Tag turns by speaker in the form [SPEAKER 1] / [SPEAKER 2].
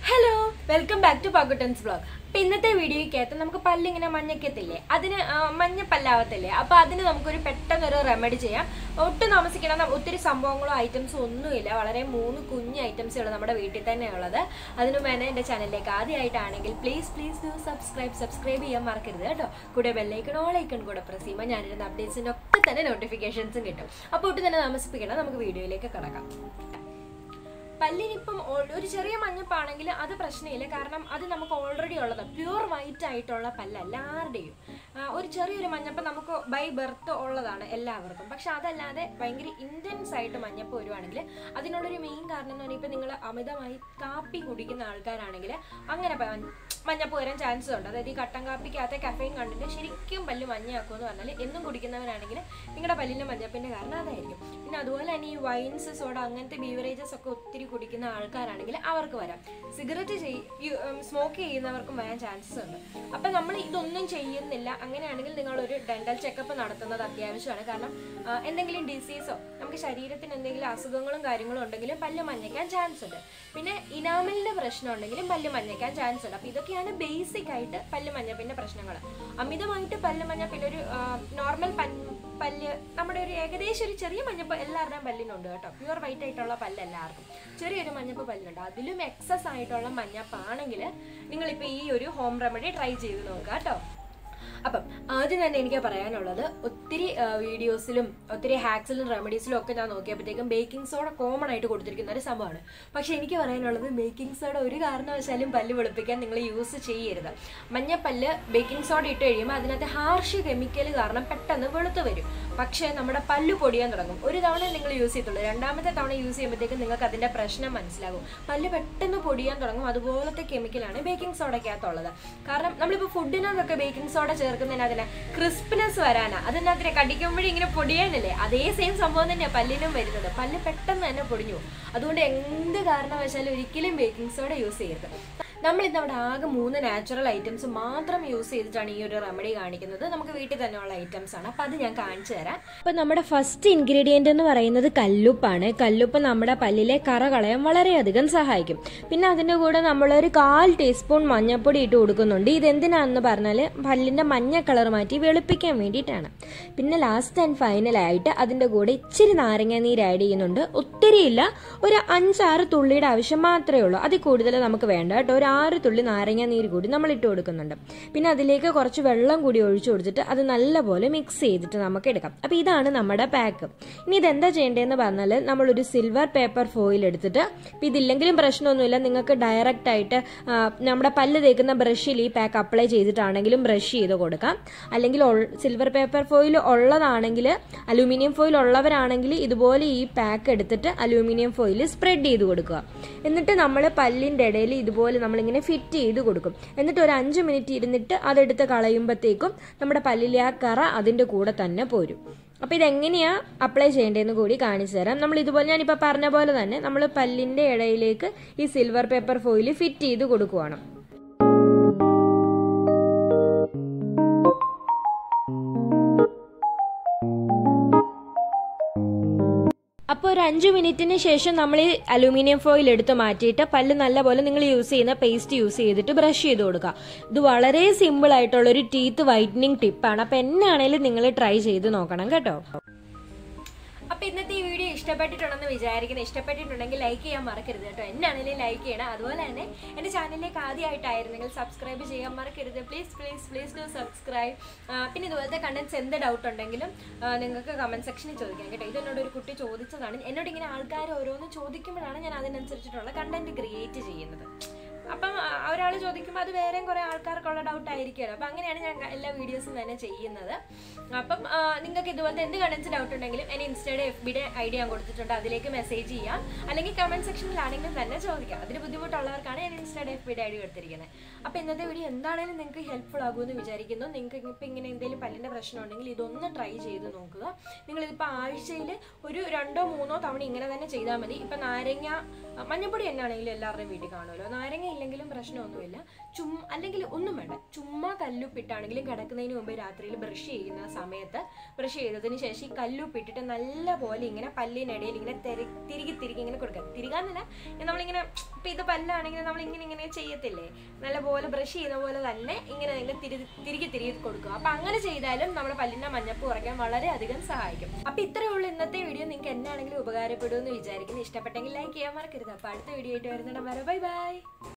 [SPEAKER 1] hello welcome back to Pakuttan's blog അപ്പൊ ഇന്നത്തെ വീഡിയോയ്ക്കകത്ത് നമുക്ക് പല്ലിങ്ങനെ മഞ്ഞക്കത്തില്ലേ അതിന് ആ, മഞ്ഞ പല്ലാവത്തില്ലേ അപ്പൊ അതിന് നമുക്കൊരു പെട്ടെന്നൊരു റെമഡി ചെയ്യാം ഒട്ടും താമസിക്കണം നം- ഒത്തിരി സംഭവങ്ങളോ ഐറ്റംസോ ഒന്നുമില്ല വളരെ മൂന്ന് കുഞ്ഞ് ഐറ്റംസേ ഉള്ളൂ നമ്മുടെ വീട്ടിൽ തന്നെ ഉള്ളത് അതിനു വേണേ എൻ്റെ ചാനലിലേക്ക് ആദ്യമായിട്ടാണെങ്കിൽ please please do subscribe subscribe ചെയ്യാൻ മറക്കരുത് കേട്ടോ കൂടെ ബെല്ലൈക്കൺ ഓൾ ഐക്കൺ കൂടെ പ്രസ് ചെയ്യുമ്പോൾ ഞാനിരുന്ന അപ്ഡേറ്റ്സിൻ്റെ ഒക്കെ തന്നെ നോട്ടിഫിക്കേഷൻസും കിട്ടും അപ്പോൾ ഒട്ടും തന്നെ താമസിപ്പിക്കണം നമുക്ക് വീഡിയോയിലേക്ക് കിടക്കാം പല്ലിനിപ്പം ഓൾ- ഒരു ചെറിയ മഞ്ഞപ്പാണെങ്കിൽ അത് പ്രശ്നമില്ല കാരണം അത് നമുക്ക് ഓൾറെഡി ഉള്ളത് പ്യുവർ വൈറ്റ് ആയിട്ടുള്ള പല്ലല്ല ആരുടെയും ആ, ഒരു ചെറിയൊരു മഞ്ഞപ്പ് നമുക്ക് ബൈ ബർത്ത് ഉള്ളതാണ് എല്ലാവർക്കും പക്ഷെ അതല്ലാതെ ഭയങ്കര ഇൻറ്റൻസ് ആയിട്ട് മഞ്ഞപ്പ് വരുവാണെങ്കിൽ അതിനുള്ളൊരു മെയിൻ കാരണം എന്ന് പറഞ്ഞാൽ ഇപ്പം നിങ്ങൾ അമിതമായി കാപ്പി കുടിക്കുന്ന ആൾക്കാരാണെങ്കിൽ അങ്ങനെ പ- മഞ്ഞപ്പ് വരാൻ ചാൻസ് ഉണ്ട് അതായത് ഈ കട്ടൻ കാപ്പിക്കകത്തെ കഫൈൻ കണ്ടിട്ട് ശരിക്കും പല്ല് മഞ്ഞയാക്കും എന്ന് പറഞ്ഞാൽ എന്നും കുടിക്കുന്നവരാണെങ്കിൽ നിങ്ങളുടെ പല്ലിൻ്റെ മഞ്ഞപ്പിൻ്റെ കാരണം അതായിരിക്കും പിന്നെ അതുപോലെ തന്നെ ഈ വൈൻസ് സോഡ അങ്ങനത്തെ ബീവറേജസ് ഒക്കെ ഒത്തിരി കുടിക്കുന്ന ആൾക്കാരാണെങ്കിൽ അവർക്ക് വരാം സിഗരറ്റ് സ്മോക്ക് ചെയ്യുന്നവർക്കും വരാൻ ചാൻസസ് ഉണ്ട് അപ്പം നമ്മൾ ഇതൊന്നും ചെയ്യുന്നില്ല അങ്ങനെയാണെങ്കിൽ നിങ്ങളൊരു ഡെന്റൽ ചെക്കപ്പ് നടത്തുന്നത് അത്യാവശ്യമാണ് കാരണം ആ, എന്തെങ്കിലും ഡിസീസോ നമുക്ക് ശരീരത്തിന് എന്തെങ്കിലും അസുഖങ്ങളും കാര്യങ്ങളും ഉണ്ടെങ്കിലും പല്ല് മഞ്ഞയ്ക്കാൻ ചാൻസ് ഉണ്ട് പിന്നെ ഇനാമലിന്റെ പ്രശ്നം ഉണ്ടെങ്കിലും പല്ല് മഞ്ഞയ്ക്കാൻ ചാൻസ് ഉണ്ട് അപ്പോൾ ഇതൊക്കെയാണ് ബേസിക് ആയിട്ട് പല്ല് മഞ്ഞപ്പിന്റെ പ്രശ്നങ്ങൾ അമിതമായിട്ട് പല്ല് മഞ്ഞപ്പിന്റെ ഒരു നോർമൽ പല്ല് നമ്മുടെ ഒരു ഏകദേശം ഒരു ചെറിയ മഞ്ഞപ്പ് എല്ലാവരുടെയും പല്ലിനുണ്ട് കേട്ടോ പ്യുവർ വൈറ്റ് ആയിട്ടുള്ള പല്ല് എല്ലാവർക്കും ചെറിയൊരു മഞ്ഞപ്പ് പല്ലുണ്ട് അതിലും എക്സസ് ആയിട്ടുള്ള മഞ്ഞപ്പാണെങ്കിൽ നിങ്ങളിപ്പോൾ ഈ ഒരു ഹോം റെമഡി ട്രൈ ചെയ്ത് നോക്കുക കേട്ടോ അപ്പം ആദ്യം തന്നെ എനിക്ക് പറയാനുള്ളത് ഒത്തിരി ആ, വീഡിയോസിലും ഒത്തിരി ഹാക്സിലും റെമഡീസിലും ഒക്കെ ഞാൻ നോക്കിയപ്പോഴത്തേക്കും ബേക്കിംഗ് സോഡ കോമൺ ആയിട്ട് കൊടുത്തിരിക്കുന്ന ഒരു സംഭവമാണ് പക്ഷേ എനിക്ക് പറയാനുള്ളത് ബേക്കിംഗ് സോഡ ഒരു കാരണവശാലും പല്ല് വെളുപ്പിക്കാൻ നിങ്ങൾ യൂസ് ചെയ്യരുത് മഞ്ഞപ്പല്ല് ബേക്കിംഗ് സോഡ ഇട്ട് കഴിയുമ്പോൾ അതിനകത്ത് ഹാർഷ് കെമിക്കൽ കാരണം പെട്ടെന്ന് വെളുത്ത് വരും പക്ഷേ നമ്മുടെ പല്ല് പൊടിയാൻ തുടങ്ങും ഒരു തവണ നിങ്ങൾ യൂസ് ചെയ്തുള്ളൂ രണ്ടാമത്തെ തവണ യൂസ് ചെയ്യുമ്പോഴത്തേക്കും നിങ്ങൾക്ക് അതിൻ്റെ പ്രശ്നം മനസ്സിലാകും പല്ല് പെട്ടെന്ന് പൊടിയാൻ തുടങ്ങും അതുപോലത്തെ കെമിക്കലാണ് ബേക്കിംഗ് സോഡയ്ക്കകത്തുള്ളത് കാരണം നമ്മളിപ്പോൾ ഫുഡിനകത്തൊക്കെ ബേക്കിംഗ് സോഡ ചേർക്കുന്നതിന് അതിന് ക്രിസ്പിനെസ് വരാനാ അതിനകത്തിന് കടിക്കുമ്പോഴേ ഇങ്ങനെ പൊടിയാനല്ലേ അതേ സെയിം സംഭവം തന്നെയാണ് പല്ലിനും വരുന്നത് പല്ല് പെട്ടെന്ന് തന്നെ പൊടിഞ്ഞു പോകും അതുകൊണ്ട് എന്ത് കാരണവശാലും ഒരിക്കലും ബേക്കിംഗ് സോഡ യൂസ് ചെയ്യരുത് നമ്മൾ ഇന്ന് അവിടെ ആകെ മൂന്ന് നാച്ചുറൽ ഐറ്റംസ് മാത്രം യൂസ് ചെയ്തിട്ടാണ് ഈ ഒരു റെമഡി കാണിക്കുന്നത് നമുക്ക് വീട്ടിൽ തന്നെയുള്ള ഐറ്റംസ് ആണ് അപ്പോൾ അത് ഞാൻ കാണിച്ചു തരാം അപ്പോൾ നമ്മുടെ ഫസ്റ്റ് ഇൻഗ്രീഡിയൻ്റ് എന്ന് പറയുന്നത് കല്ലുപ്പാണ് കല്ലുപ്പ് നമ്മുടെ പല്ലിലെ കറ കളയാൻ വളരെയധികം സഹായിക്കും പിന്നെ അതിൻ്റെ കൂടെ നമ്മളൊരു കാൽ ടീസ്പൂൺ മഞ്ഞൾപ്പൊടി ഇട്ട് കൊടുക്കുന്നുണ്ട് ഇതെന്തിനാണെന്ന് പറഞ്ഞാൽ പല്ലിൻ്റെ മഞ്ഞ കളർ മാറ്റി വെളുപ്പിക്കാൻ വേണ്ടിയിട്ടാണ് പിന്നെ ലാസ്റ്റ് ആൻഡ് ഫൈനലായിട്ട് അതിൻ്റെ കൂടെ ഇച്ചിരി നാരങ്ങ നീര് ആഡ് ചെയ്യുന്നുണ്ട് ഒത്തിരി ഇല്ല ഒരു അഞ്ചാറ് തുള്ളിയുടെ ആവശ്യം മാത്രമേ ഉള്ളൂ അതിൽ കൂടുതൽ നമുക്ക് വേണ്ട കേട്ടോ ഒരു ആറ് തുള്ളി നാരങ്ങ നീര് കൂടി നമ്മൾ ഇട്ട് കൊടുക്കുന്നുണ്ട് പിന്നെ അതിലേക്ക് കുറച്ച് വെള്ളം കൂടി ഒഴിച്ചു കൊടുത്തിട്ട് അത് നല്ലപോലെ മിക്സ് ചെയ്തിട്ട് നമുക്ക് എടുക്കാം അപ്പോൾ ഇതാണ് നമ്മുടെ പാക്ക് ഇനി ഇതെന്താ ചെയ്യേണ്ടതെന്ന് പറഞ്ഞാൽ നമ്മളൊരു സിൽവർ പേപ്പർ ഫോയിൽ എടുത്തിട്ട് ഇപ്പം ഇതില്ലെങ്കിലും പ്രശ്നമൊന്നുമില്ല നിങ്ങൾക്ക് ഡയറക്റ്റ് ആയിട്ട് ആ, നമ്മുടെ പല്ല് തേക്കുന്ന ബ്രഷിൽ ഈ പാക്ക് അപ്ലൈ ചെയ്തിട്ടാണെങ്കിലും ബ്രഷ് ചെയ്ത് കൊടുക്കാം അല്ലെങ്കിൽ സിൽവർ പേപ്പർ ഫോയിൽ ഉള്ളതാണെങ്കിൽ അലൂമിനിയം ഫോയിൽ ഉള്ളവരാണെങ്കിൽ ഇതുപോലെ ഈ പാക്ക് എടുത്തിട്ട് അലൂമിനിയം ഫോയിൽ സ്പ്രെഡ് ചെയ്ത് കൊടുക്കുക എന്നിട്ട് നമ്മൾ പല്ലിൻ്റെ ഇടയിൽ ഇതുപോലെ നമ്മളിങ്ങനെ ഫിറ്റ് ചെയ്ത് കൊടുക്കും എന്നിട്ട് ഒരു അഞ്ച് മിനിറ്റ് ഇരുന്നിട്ട് അതെടുത്ത് കളയുമ്പോഴത്തേക്കും നമ്മുടെ പല്ലിലെ ആ കറ അതിൻ്റെ കൂടെ തന്നെ പോരും അപ്പോൾ ഇതെങ്ങനെയാ അപ്ലൈ ചെയ്യേണ്ടതെന്ന് കൂടി കാണിച്ചു തരാം നമ്മൾ ഇതുപോലെ ഞാനിപ്പോൾ പറഞ്ഞ പോലെ തന്നെ നമ്മൾ പല്ലിൻ്റെ ഇടയിലേക്ക് ഈ സിൽവർ പേപ്പർ ഫോയിൽ ഫിറ്റ് ചെയ്ത് കൊടുക്കുവാണ് അപ്പോൾ ഒരു അഞ്ച് മിനിറ്റിന് ശേഷം നമ്മൾ ഈ അലൂമിനിയം ഫോയിൽ എടുത്ത് മാറ്റിയിട്ട് പല്ല് നല്ലപോലെ നിങ്ങൾ യൂസ് ചെയ്യുന്ന പേസ്റ്റ് യൂസ് ചെയ്തിട്ട് ബ്രഷ് ചെയ്ത് കൊടുക്കുക ഇത് വളരെ സിമ്പിൾ ആയിട്ടുള്ള ഒരു ടീത്ത് വൈറ്റനിങ് ടിപ്പാണ് അപ്പോൾ എന്നാണേലും നിങ്ങൾ ട്രൈ ചെയ്ത് നോക്കണം കേട്ടോ അപ്പൊ ഇന്നത്തെ ഈ വീഡിയോ ഇഷ്ടപ്പെട്ടിട്ടുണ്ടെന്ന് വിചാരിക്കുന്നു ഇഷ്ടപ്പെട്ടിട്ടുണ്ടെങ്കിൽ ലൈക്ക് ചെയ്യാൻ മറക്കരുത് കേട്ടോ എന്നാണെങ്കിലും ലൈക്ക് ചെയ്യണം അതുപോലെ തന്നെ എന്റെ ചാനലിലേക്ക് ആദ്യമായിട്ടായിരുന്നെങ്കിൽ സബ്സ്ക്രൈബ് ചെയ്യാൻ മറക്കരുത് please please please do subscribe പിന്നെ ഇതുപോലത്തെ കണ്ടന്റ്സ് എന്ത് ഡൗട്ട് ഉണ്ടെങ്കിലും ആ, നിങ്ങൾക്ക് കമന്റ് സെക്ഷനിൽ ചോദിക്കാം കേട്ടോ ഇത് എന്നോട് ഒരു കുട്ടി ചോദിച്ചതാണ് എന്നോട് ഇങ്ങനെ ആൾക്കാർ ഓരോന്ന് ചോദിക്കുമ്പോഴാണ് ഞാൻ അതിനനുസരിച്ചിട്ടുള്ള കണ്ടന്റ് ക്രിയേറ്റ് ചെയ്യുന്നത് അപ്പം ഒരാൾ ചോദിക്കുമ്പോൾ അത് വേറെയും കുറേ ആൾക്കാർക്കുള്ള ഡൗട്ട് ആയിരിക്കുമല്ലോ അപ്പം അങ്ങനെയാണ് ഞാൻ എല്ലാ വീഡിയോസും തന്നെ ചെയ്യുന്നത് അപ്പം ആ, നിങ്ങൾക്ക് ഇതുപോലത്തെ എന്ത് കണ്ടൻസ് ഡൗട്ട് ഉണ്ടെങ്കിലും എന്നെ ഇൻസ്റ്റയുടെ എഫ് ബിയുടെ ഐ ഡി ഞാൻ കൊടുത്തിട്ടുണ്ട് അതിലേക്ക് മെസ്സേജ് ചെയ്യാം അല്ലെങ്കിൽ കമൻറ്റ് സെക്ഷനിലാണെങ്കിലും തന്നെ ചോദിക്കാം അതിന് ബുദ്ധിമുട്ടുള്ളവർക്കാണ് ഞാൻ ഇൻസ്റ്റയുടെ എഫ് ബിയുടെ ഐ ഡി കൊടുത്തിരിക്കുന്നത് അപ്പോൾ ഇന്നത്തെ വീഡിയോ എന്താണെങ്കിലും നിങ്ങൾക്ക് ഹെൽപ്ഫുൾ ആകുമെന്ന് വിചാരിക്കുന്നു നിങ്ങൾക്ക് ഇപ്പം ഇങ്ങനെ എന്തെങ്കിലും പല്ലിൻ്റെ പ്രശ്നം ഉണ്ടെങ്കിൽ ഇതൊന്ന് ട്രൈ ചെയ്ത് നോക്കുക നിങ്ങളിതിപ്പോൾ ആഴ്ചയിൽ ഒരു രണ്ടോ മൂന്നോ തവണ ഇങ്ങനെ തന്നെ ചെയ്താൽ മതി ഇപ്പം നാരങ്ങ മഞ്ഞപ്പൊടി എന്നാണെങ്കിലും എല്ലാവരുടെയും വീട്ടിൽ കാണുമല്ലോ നാരങ്ങ ഇല്ലെങ്കിൽ കിടന്നില്ലെങ്കിലും പ്രശ്നമൊന്നുമില്ല ചും അല്ലെങ്കിൽ ഒന്നും വേണ്ട ചുമ്മാ കല്ലുപ്പിട്ടാണെങ്കിലും കിടക്കുന്നതിന് മുമ്പ് രാത്രിയിൽ ബ്രഷ് ചെയ്യുന്ന സമയത്ത് ബ്രഷ് ചെയ്തതിന് ശേഷം ഈ കല്ലുപ്പിട്ടിട്ട് നല്ല പോലെ ഇങ്ങനെ പല്ലിനിടയിൽ ഇങ്ങനെ തിരി തിരികെ തിരികെ ഇങ്ങനെ കൊടുക്കുക തിരികാന്നല്ല നമ്മളിങ്ങനെ ഇപ്പം ഇത് പല്ലാണെങ്കിൽ നമ്മൾ ഇങ്ങനെ ഇങ്ങനെ ചെയ്യത്തില്ലേ നല്ല പോലെ ബ്രഷ് ചെയ്യുന്ന പോലെ തന്നെ ഇങ്ങനെ നിങ്ങൾ തിരി തിരികെ തിരികെ കൊടുക്കുക അപ്പം അങ്ങനെ ചെയ്താലും നമ്മുടെ പല്ലിൻ്റെ മഞ്ഞപ്പ് കുറയ്ക്കാൻ വളരെയധികം സഹായിക്കും അപ്പം ഇത്രയേ ഉള്ളൂ ഇന്നത്തെ വീഡിയോ നിങ്ങൾക്ക് എന്നാണെങ്കിലും ഉപകാരപ്പെടുമെന്ന് വിചാരിക്കുന്നു ഇഷ്ടപ്പെട്ടെങ്കിൽ ലൈക്ക് ചെയ്യാൻ മറക്കരുത് അപ്പോൾ അടുത്ത വീഡിയോ ആയിട്ട് വരുന്നിടം വരെ ബൈ ബൈ